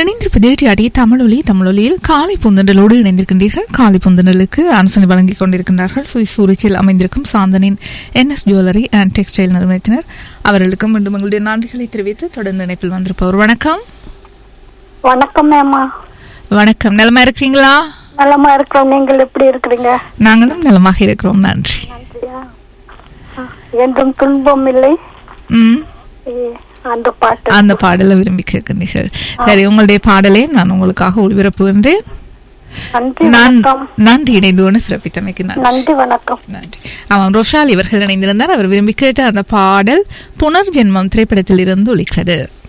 இணைந்திருப்பது டிஆடி தமிழொலி தமிழொலியில் காலை புந்தண்டலோடு இணைந்திருக்கின்றீர்கள் காலை புந்தண்டலுக்கு அனுசனை வழங்கிக் கொண்டிருக்கின்றார்கள் சுவிஸ் சூரிச்சில் அமைந்திருக்கும் சாந்தனின் என்எஸ் ஜுவல்லரி அண்ட் டெக்ஸ்டைல் நிறுவனத்தினர் அவர்களுக்கும் மீண்டும் எங்களுடைய நன்றிகளை தெரிவித்து தொடர்ந்து இணைப்பில் வந்திருப்பவர் வணக்கம் வணக்கம் மேமா வணக்கம் நலமா இருக்கிறீங்களா நலமா இருக்கிறோம் நீங்கள் எப்படி இருக்கிறீங்க நாங்களும் நலமாக இருக்கிறோம் நன்றி நன்றியா ஆ, என்றும் துன்பம் இல்லை ம் ஏ, அந்த பாட்டு அந்த பாடலை விரும்பி கேட்கின்றீர்கள் சரி உங்களுடைய பாடலை நான் உங்களுக்காக ஒளிபரப்புகின்றேன் நன்றி நான் வணக்கம் நன்றி இணைந்து சிறப்பித்தமைக்கு நன்றி நன்றி வணக்கம் நன்றி அவன் ரோஷால் இவர்கள் இணைந்திருந்தார் அவர் விரும்பி கேட்ட அந்த பாடல் புனர்ஜென்மம் திரைப்படத்தில் இருந்து ஒலிக்கிறது